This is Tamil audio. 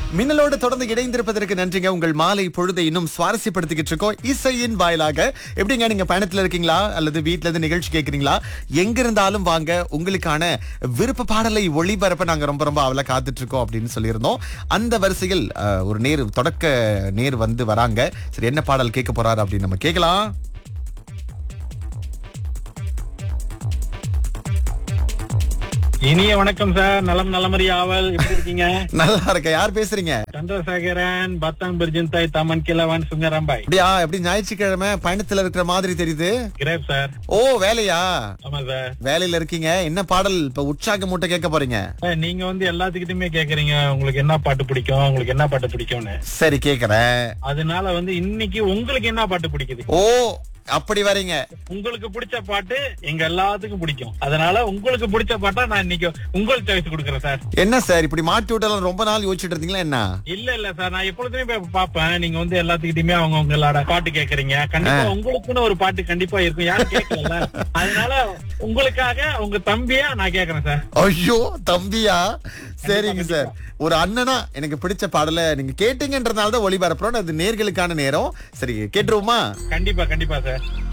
மின்னலோடு தொடர்ந்து இணைந்திருப்பதற்கு நன்றிங்க உங்கள் மாலை பொழுதை இன்னும் சுவாரஸ்யப்படுத்திக்கிட்டு இருக்கோம் இசையின் வாயிலாக எப்படிங்க நீங்க பயணத்துல இருக்கீங்களா அல்லது வீட்ல இருந்து நிகழ்ச்சி கேக்குறீங்களா எங்க இருந்தாலும் வாங்க உங்களுக்கான விருப்ப பாடலை ஒளிபரப்ப நாங்க ரொம்ப ரொம்ப அவளை காத்துட்டு இருக்கோம் அப்படின்னு சொல்லியிருந்தோம் அந்த வரிசையில் அஹ், ஒரு நேர் தொடக்க நேர் வந்து வராங்க சரி என்ன பாடல் கேட்க போறாரு அப்படின்னு நம்ம கேட்கலாம் இனிய வணக்கம் சார் நலம் நலமறி ஆவல் எப்படி இருக்கீங்க நல்லா இருக்க யார் பேசுறீங்க சந்திரசேகரன் பத்தாம் பிர்ஜிந்தாய் தமன் கிழவன் சுங்கரம்பாய் அப்படியா எப்படி ஞாயிற்றுக்கிழமை பயணத்துல இருக்கிற மாதிரி தெரியுது கிரேப் சார் ஓ வேலையா ஆமா சார் வேலையில இருக்கீங்க என்ன பாடல் இப்ப உற்சாக மூட்டை கேட்க போறீங்க சார், நீங்க வந்து எல்லாத்துக்கிட்டுமே கேக்குறீங்க உங்களுக்கு என்ன பாட்டு பிடிக்கும் உங்களுக்கு என்ன பாட்டு பிடிக்கும்னு சரி கேக்குறேன் அதனால வந்து இன்னைக்கு உங்களுக்கு என்ன பாட்டு பிடிக்குது ஓ அப்படி வரீங்க உங்களுக்கு பிடிச்ச பாட்டு எங்க எல்லாத்துக்கும் பிடிக்கும் அதனால உங்களுக்கு பிடிச்ச பாட்டா நான் இன்னைக்கு உங்களுக்கு சாய்ஸ் கொடுக்குறேன் சார் என்ன சார் இப்படி மாட்டி விட்டாலும் ரொம்ப நாள் யோசிச்சுட்டு இருந்தீங்களா என்ன இல்ல இல்ல சார் நான் எப்பொழுதுமே போய் பாப்பேன் நீங்க வந்து எல்லாத்துக்கிட்டயுமே அவங்க உங்களோட பாட்டு கேக்குறீங்க கண்டிப்பா உங்களுக்குன்னு ஒரு பாட்டு கண்டிப்பா இருக்கும் யாரும் கேட்கல அதனால உங்களுக்காக உங்க தம்பியா நான் கேக்குறேன் சார் ஐயோ தம்பியா சரிங்க சார் ஒரு அண்ணனா எனக்கு பிடிச்ச பாடலை நீங்க கேட்டீங்கன்றதுனால தான் ஒளிபரப்புறோம் அது நேர்களுக்கான நேரம் சரி கேட்டுருவோமா கண்டிப்பா கண்டிப்பா சார்